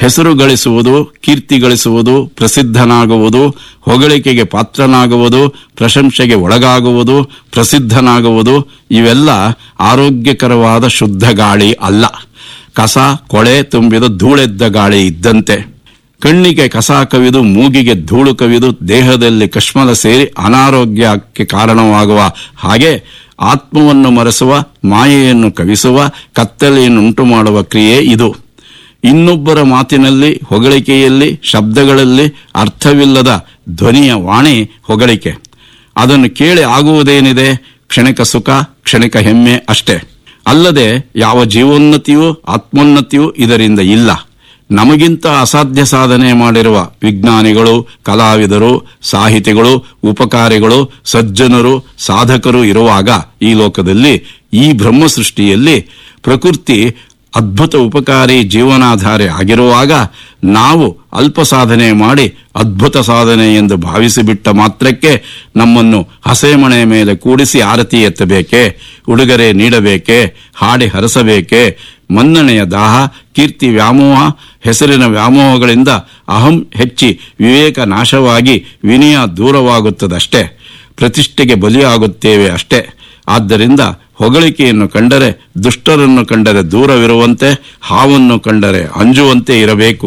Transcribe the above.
ಹೆಸರು ಗಳಿಸುವುದು ಕೀರ್ತಿ ಗಳಿಸುವುದು ಪ್ರಸಿದ್ಧನಾಗುವುದು ಹೊಗಳಿಕೆಗೆ ಪಾತ್ರನಾಗುವುದು ಪ್ರಶಂಸೆಗೆ ಒಳಗಾಗುವುದು ಪ್ರಸಿದ್ಧನಾಗುವುದು ಇವೆಲ್ಲ ಆರೋಗ್ಯಕರವಾದ ಶುದ್ಧ ಗಾಳಿ ಅಲ್ಲ ಕಸ ಕೊಳೆ ತುಂಬಿದ ಧೂಳೆದ್ದ ಗಾಳಿ ಇದ್ದಂತೆ ಕಣ್ಣಿಗೆ ಕಸ ಕವಿದು ಮೂಗಿಗೆ ಧೂಳು ಕವಿದು ದೇಹದಲ್ಲಿ ಕಶ್ಮಲ ಸೇರಿ ಅನಾರೋಗ್ಯಕ್ಕೆ ಕಾರಣವಾಗುವ ಹಾಗೆ ಆತ್ಮವನ್ನು ಮರೆಸುವ ಮಾಯೆಯನ್ನು ಕವಿಸುವ ಕತ್ತಲೆಯನ್ನುಂಟು ಮಾಡುವ ಕ್ರಿಯೆ ಇದು ಇನ್ನೊಬ್ಬರ ಮಾತಿನಲ್ಲಿ ಹೊಗಳಿಕೆಯಲ್ಲಿ ಶಬ್ದಗಳಲ್ಲಿ ಅರ್ಥವಿಲ್ಲದ ಧ್ವನಿಯ ವಾಣಿ ಹೊಗಳಿಕೆ ಅದನ್ನು ಕೇಳಿ ಆಗುವುದೇನಿದೆ ಕ್ಷಣಿಕ ಸುಖ ಕ್ಷಣಿಕ ಹೆಮ್ಮೆ ಅಷ್ಟೇ ಅಲ್ಲದೆ ಯಾವ ಜೀವೋನ್ನತಿಯೂ ಆತ್ಮೋನ್ನತಿಯೂ ಇದರಿಂದ ಇಲ್ಲ ನಮಗಿಂತ ಅಸಾಧ್ಯ ಸಾಧನೆ ಮಾಡಿರುವ ವಿಜ್ಞಾನಿಗಳು ಕಲಾವಿದರು ಸಾಹಿತಿಗಳು ಉಪಕಾರಿಗಳು ಸಜ್ಜನರು ಸಾಧಕರು ಇರುವಾಗ ಈ ಲೋಕದಲ್ಲಿ ಈ ಬ್ರಹ್ಮ ಸೃಷ್ಟಿಯಲ್ಲಿ ಪ್ರಕೃತಿ ಅದ್ಭುತ ಉಪಕಾರಿ ಜೀವನಾಧಾರೆ ಆಗಿರುವಾಗ ನಾವು ಅಲ್ಪ ಸಾಧನೆ ಮಾಡಿ ಅದ್ಭುತ ಸಾಧನೆ ಎಂದು ಭಾವಿಸಿಬಿಟ್ಟ ಮಾತ್ರಕ್ಕೆ ನಮ್ಮನ್ನು ಹಸೆಮಣೆ ಮೇಲೆ ಕೂಡಿಸಿ ಆರತಿ ಎತ್ತಬೇಕೆ ಉಡುಗೊರೆ ನೀಡಬೇಕೆ ಹಾಡಿ ಹರಸಬೇಕೆ ಮನ್ನಣೆಯ ದಾಹ ಕೀರ್ತಿ ವ್ಯಾಮೋಹ ಹೆಸರಿನ ವ್ಯಾಮೋಹಗಳಿಂದ ಅಹಂ ಹೆಚ್ಚಿ ವಿವೇಕ ನಾಶವಾಗಿ ವಿನಯ ದೂರವಾಗುತ್ತದಷ್ಟೇ ಪ್ರತಿಷ್ಠೆಗೆ ಬಲಿಯಾಗುತ್ತೇವೆ ಅಷ್ಟೇ ಆದ್ದರಿಂದ ಹೊಗಳಿಕೆಯನ್ನು ಕಂಡರೆ ದುಷ್ಟರನ್ನು ಕಂಡರೆ ದೂರವಿರುವಂತೆ ಹಾವನ್ನು ಕಂಡರೆ ಅಂಜುವಂತೆ ಇರಬೇಕು